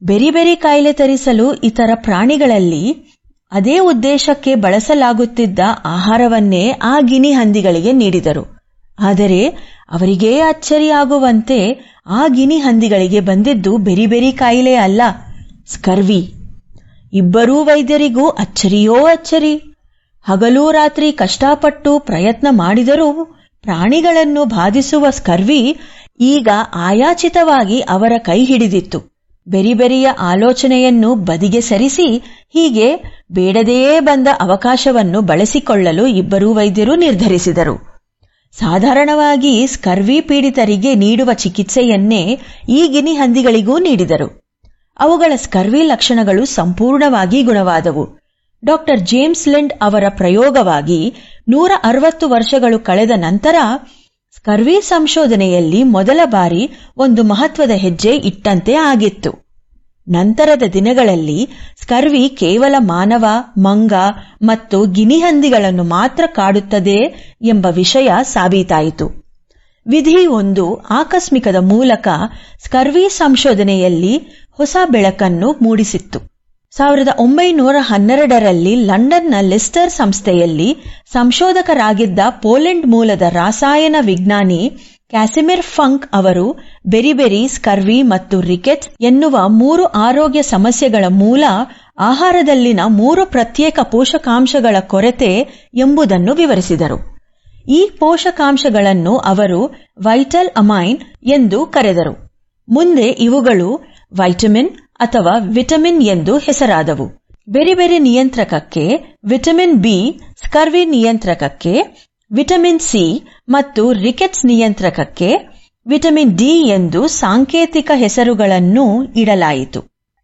berry berry ಕಾಯಿಲೆ ತರಿಸಲು ಇತರ ಪ್ರಾಣಿಗಳಲ್ಲಿ ಅದೇ ಉದ್ದೇಶಕ್ಕೆ ಬಳಸಲಾಗುತ್ತಿದ್ದ ಆಹಾರವನ್ನೇ ಆ ಗಿನಿ ಹಂದಿಗಳಿಗೆ ನೀಡಿದರು ಆದರೆ ಅವರಿಗೇ ಅಚ್ಚರಿಯಾಗುವಂತೆ ಆ ಗಿನಿ ಹಂದಿಗಳಿಗೆ ಬಂದಿದ್ದು ಬೆರಿ ಬೆರಿ ಕಾಯಿಲೆ ಅಲ್ಲ ಸ್ಕರ್ವಿ ಇಬ್ಬರೂ ವೈದ್ಯರಿಗೂ ಅಚ್ಚರಿಯೋ ಅಚ್ಚರಿ ಹಗಲೂ ರಾತ್ರಿ ಕಷ್ಟಪಟ್ಟು ಪ್ರಯತ್ನ ಮಾಡಿದರೂ ಪ್ರಾಣಿಗಳನ್ನು ಬಾಧಿಸುವ ಸ್ಕರ್ವಿ ಈಗ ಆಯಾಚಿತವಾಗಿ ಅವರ ಕೈ ಹಿಡಿದಿತ್ತು ಬೆರಿಬೆರಿಯ ಆಲೋಚನೆಯನ್ನು ಬದಿಗೆ ಸರಿಸಿ ಹೀಗೆ ಬೇಡದೆಯೇ ಬಂದ ಅವಕಾಶವನ್ನು ಬಳಸಿಕೊಳ್ಳಲು ಇಬ್ಬರೂ ವೈದ್ಯರು ನಿರ್ಧರಿಸಿದರು ಸಾಧಾರಣವಾಗಿ ಸ್ಕರ್ವಿ ಪೀಡಿತರಿಗೆ ನೀಡುವ ಚಿಕಿತ್ಸೆಯನ್ನೇ ಈ ಗಿನಿ ಹಂದಿಗಳಿಗೂ ನೀಡಿದರು ಅವುಗಳ ಸ್ಕರ್ವಿ ಲಕ್ಷಣಗಳು ಸಂಪೂರ್ಣವಾಗಿ ಗುಣವಾದವು ಡಾಕ್ಟರ್ ಜೇಮ್ಸ್ ಲಿಂಡ್ ಅವರ ಪ್ರಯೋಗವಾಗಿ ನೂರ ಅರವತ್ತು ವರ್ಷಗಳು ಕಳೆದ ನಂತರ ಸ್ಕರ್ವಿ ಸಂಶೋಧನೆಯಲ್ಲಿ ಮೊದಲ ಬಾರಿ ಒಂದು ಮಹತ್ವದ ಹೆಜ್ಜೆ ಇಟ್ಟಂತೆ ಆಗಿತ್ತು ನಂತರದ ದಿನಗಳಲ್ಲಿ ಸ್ಕರ್ವಿ ಕೇವಲ ಮಾನವ ಮಂಗ ಮತ್ತು ಗಿನಿಹಂದಿಗಳನ್ನು ಮಾತ್ರ ಕಾಡುತ್ತದೆ ಎಂಬ ವಿಷಯ ಸಾಬೀತಾಯಿತು ವಿಧಿ ಒಂದು ಆಕಸ್ಮಿಕದ ಮೂಲಕ ಸ್ಕರ್ವಿ ಸಂಶೋಧನೆಯಲ್ಲಿ ಹೊಸ ಬೆಳಕನ್ನು ಮೂಡಿಸಿತ್ತು ಸಾವಿರದ ಒಂಬೈನೂರ ಹನ್ನೆರಡರಲ್ಲಿ ಲಂಡನ್ನ ಲಿಸ್ಟರ್ ಸಂಸ್ಥೆಯಲ್ಲಿ ಸಂಶೋಧಕರಾಗಿದ್ದ ಪೋಲೆಂಡ್ ಮೂಲದ ರಾಸಾಯನ ವಿಜ್ಞಾನಿ ಕ್ಯಾಸಿಮಿರ್ ಫಂಕ್ ಅವರು ಬೆರಿಬೆರಿ ಸ್ಕರ್ವಿ ಮತ್ತು ರಿಕೆಟ್ಸ್ ಎನ್ನುವ ಮೂರು ಆರೋಗ್ಯ ಸಮಸ್ಯೆಗಳ ಮೂಲ ಆಹಾರದಲ್ಲಿನ ಮೂರು ಪ್ರತ್ಯೇಕ ಪೋಷಕಾಂಶಗಳ ಕೊರತೆ ಎಂಬುದನ್ನು ವಿವರಿಸಿದರು ಈ ಪೋಷಕಾಂಶಗಳನ್ನು ಅವರು ವೈಟಲ್ ಅಮೈನ್ ಎಂದು ಕರೆದರು ಮುಂದೆ ಇವುಗಳು ವೈಟಮಿನ್ ಅಥವಾ ವಿಟಮಿನ್ ಎಂದು ಹೆಸರಾದವು ಬೇರೆ ಬೇರೆ ನಿಯಂತ್ರಕಕ್ಕೆ ವಿಟಮಿನ್ ಬಿ ಸ್ಕರ್ವಿ ನಿಯಂತ್ರಕಕ್ಕೆ ವಿಟಮಿನ್ ಸಿ ಮತ್ತು ರಿಕೆಟ್ಸ್ ನಿಯಂತ್ರಕಕ್ಕೆ ವಿಟಮಿನ್ ಡಿ ಎಂದು ಸಾಂಕೇತಿಕ ಹೆಸರುಗಳನ್ನು ಇಡಲಾಯಿತು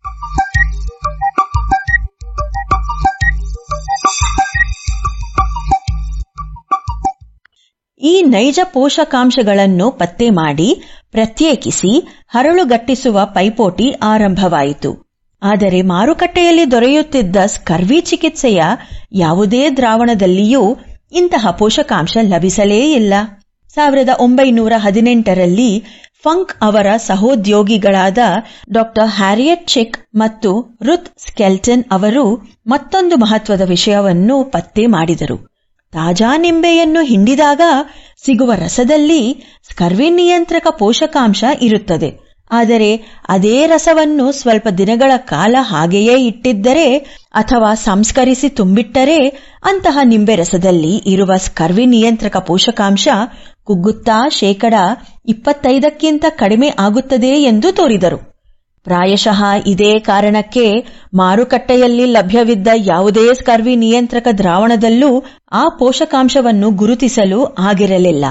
ಈ ನೈಜ ಪೋಷಕಾಂಶಗಳನ್ನು ಪತ್ತೆ ಮಾಡಿ ಪ್ರತ್ಯೇಕಿಸಿ ಹರಳುಗಟ್ಟಿಸುವ ಪೈಪೋಟಿ ಆರಂಭವಾಯಿತು ಆದರೆ ಮಾರುಕಟ್ಟೆಯಲ್ಲಿ ದೊರೆಯುತ್ತಿದ್ದ ಸ್ಕರ್ವಿ ಚಿಕಿತ್ಸೆಯ ಯಾವುದೇ ದ್ರಾವಣದಲ್ಲಿಯೂ ಇಂತಹ ಪೋಷಕಾಂಶ ಲಭಿಸಲೇ ಇಲ್ಲ ಸಾವಿರದ ಒಂಬೈನೂರ ಹದಿನೆಂಟರಲ್ಲಿ ಫಂಕ್ ಅವರ ಸಹೋದ್ಯೋಗಿಗಳಾದ ಡಾಕ್ಟರ್ ಹ್ಯಾರಿಯಟ್ ಚೆಕ್ ಮತ್ತು ರುತ್ ಸ್ಕೆಲ್ಟನ್ ಅವರು ಮತ್ತೊಂದು ಮಹತ್ವದ ವಿಷಯವನ್ನು ಪತ್ತೆ ಮಾಡಿದರು ತಾಜಾ ನಿಂಬೆಯನ್ನು ಹಿಂಡಿದಾಗ ಸಿಗುವ ರಸದಲ್ಲಿ ಸ್ಕರ್ವಿ ನಿಯಂತ್ರಕ ಪೋಷಕಾಂಶ ಇರುತ್ತದೆ ಆದರೆ ಅದೇ ರಸವನ್ನು ಸ್ವಲ್ಪ ದಿನಗಳ ಕಾಲ ಹಾಗೆಯೇ ಇಟ್ಟಿದ್ದರೆ ಅಥವಾ ಸಂಸ್ಕರಿಸಿ ತುಂಬಿಟ್ಟರೆ ಅಂತಹ ನಿಂಬೆ ರಸದಲ್ಲಿ ಇರುವ ಸ್ಕರ್ವಿ ನಿಯಂತ್ರಕ ಪೋಷಕಾಂಶ ಕುಗ್ಗುತ್ತಾ ಶೇಕಡ ಇಪ್ಪತ್ತೈದಕ್ಕಿಂತ ಕಡಿಮೆ ಆಗುತ್ತದೆ ಎಂದು ತೋರಿದರು ಪ್ರಾಯಶಃ ಇದೇ ಕಾರಣಕ್ಕೆ ಮಾರುಕಟ್ಟೆಯಲ್ಲಿ ಲಭ್ಯವಿದ್ದ ಯಾವುದೇ ಸ್ಕರ್ವಿ ನಿಯಂತ್ರಕ ದ್ರಾವಣದಲ್ಲೂ ಆ ಪೋಷಕಾಂಶವನ್ನು ಗುರುತಿಸಲು ಆಗಿರಲಿಲ್ಲ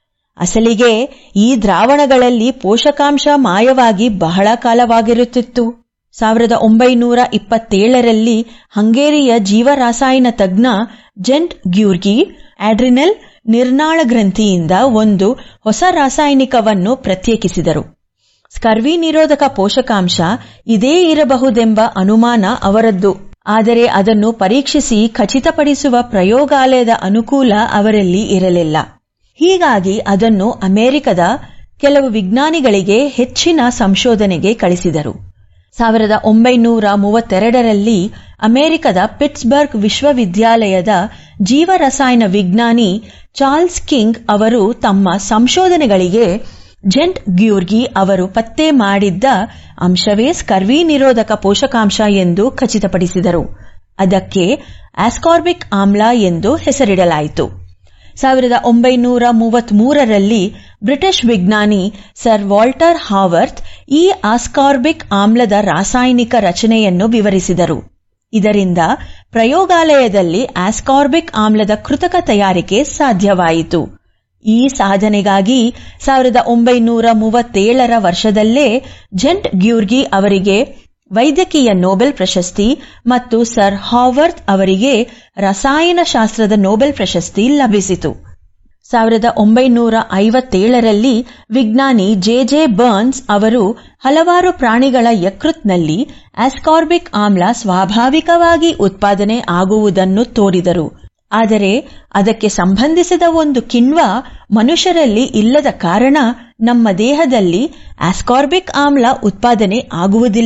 ಅಸಲಿಗೆ ಈ ದ್ರಾವಣಗಳಲ್ಲಿ ಪೋಷಕಾಂಶ ಮಾಯವಾಗಿ ಬಹಳ ಕಾಲವಾಗಿರುತ್ತಿತ್ತು ಸಾವಿರದ ಒಂಬೈನೂರ ಇಪ್ಪತ್ತೇಳರಲ್ಲಿ ಹಂಗೇರಿಯ ಜೀವರಾಸಾಯನ ತಜ್ಞ ಜೆಂಟ್ ಗ್ಯೂರ್ಗಿ ಆಡ್ರಿನಲ್ ನಿರ್ನಾಳ ಗ್ರಂಥಿಯಿಂದ ಒಂದು ಹೊಸ ರಾಸಾಯನಿಕವನ್ನು ಪ್ರತ್ಯೇಕಿಸಿದರು ಸ್ಕರ್ವಿ ನಿರೋಧಕ ಪೋಷಕಾಂಶ ಇದೇ ಇರಬಹುದೆಂಬ ಅನುಮಾನ ಅವರದ್ದು ಆದರೆ ಅದನ್ನು ಪರೀಕ್ಷಿಸಿ ಖಚಿತಪಡಿಸುವ ಪ್ರಯೋಗಾಲಯದ ಅನುಕೂಲ ಅವರಲ್ಲಿ ಇರಲಿಲ್ಲ ಹೀಗಾಗಿ ಅದನ್ನು ಅಮೆರಿಕದ ಕೆಲವು ವಿಜ್ಞಾನಿಗಳಿಗೆ ಹೆಚ್ಚಿನ ಸಂಶೋಧನೆಗೆ ಕಳಿಸಿದರು ಸಾವಿರದ ಒಂಬೈನೂರ ಮೂವತ್ತೆರಡರಲ್ಲಿ ಅಮೆರಿಕದ ಪಿಟ್ಸ್ಬರ್ಗ್ ವಿಶ್ವವಿದ್ಯಾಲಯದ ಜೀವರಸಾಯನ ವಿಜ್ಞಾನಿ ಚಾರ್ಲ್ಸ್ ಕಿಂಗ್ ಅವರು ತಮ್ಮ ಸಂಶೋಧನೆಗಳಿಗೆ ಜೆಂಟ್ ಗ್ಯೂರ್ಗಿ ಅವರು ಪತ್ತೆ ಮಾಡಿದ್ದ ಅಂಶವೇ ಸ್ಕರ್ವಿ ನಿರೋಧಕ ಪೋಷಕಾಂಶ ಎಂದು ಖಚಿತಪಡಿಸಿದರು ಅದಕ್ಕೆ ಆಸ್ಕಾರ್ಬಿಕ್ ಆಮ್ಲ ಎಂದು ಹೆಸರಿಡಲಾಯಿತು ಸಾವಿರದ ಒಂಬೈನೂರ ಮೂವತ್ಮೂರರಲ್ಲಿ ಬ್ರಿಟಿಷ್ ವಿಜ್ಞಾನಿ ಸರ್ ವಾಲ್ಟರ್ ಹಾವರ್ತ್ ಈ ಆಸ್ಕಾರ್ಬಿಕ್ ಆಮ್ಲದ ರಾಸಾಯನಿಕ ರಚನೆಯನ್ನು ವಿವರಿಸಿದರು ಇದರಿಂದ ಪ್ರಯೋಗಾಲಯದಲ್ಲಿ ಆಸ್ಕಾರ್ಬಿಕ್ ಆಮ್ಲದ ಕೃತಕ ತಯಾರಿಕೆ ಸಾಧ್ಯವಾಯಿತು ಈ ಸಾಧನೆಗಾಗಿ ಸಾವಿರದ ಒಂಬೈನೂರ ಮೂವತ್ತೇಳರ ವರ್ಷದಲ್ಲೇ ಜೆಂಟ್ ಗ್ಯೂರ್ಗಿ ಅವರಿಗೆ ವೈದ್ಯಕೀಯ ನೊಬೆಲ್ ಪ್ರಶಸ್ತಿ ಮತ್ತು ಸರ್ ಹಾವರ್ತ್ ಅವರಿಗೆ ರಸಾಯನಶಾಸ್ತ್ರದ ನೊಬೆಲ್ ಪ್ರಶಸ್ತಿ ಲಭಿಸಿತು ಸಾವಿರದ ಒಂಬೈನೂರ ಐವತ್ತೇಳರಲ್ಲಿ ವಿಜ್ಞಾನಿ ಜೆ ಜೆ ಬರ್ನ್ಸ್ ಅವರು ಹಲವಾರು ಪ್ರಾಣಿಗಳ ಯಕೃತ್ನಲ್ಲಿ ಆಸ್ಕಾರ್ಬಿಕ್ ಆಮ್ಲ ಸ್ವಾಭಾವಿಕವಾಗಿ ಉತ್ಪಾದನೆ ಆಗುವುದನ್ನು ತೋರಿದರು ಆದರೆ ಅದಕ್ಕೆ ಸಂಬಂಧಿಸಿದ ಒಂದು ಕಿಣ್ವ ಮನುಷ್ಯರಲ್ಲಿ ಇಲ್ಲದ ಕಾರಣ ನಮ್ಮ ದೇಹದಲ್ಲಿ ಆಸ್ಕಾರ್ಬಿಕ್ ಆಮ್ಲ ಉತ್ಪಾದನೆ ಆಗುವುದಿಲ್ಲ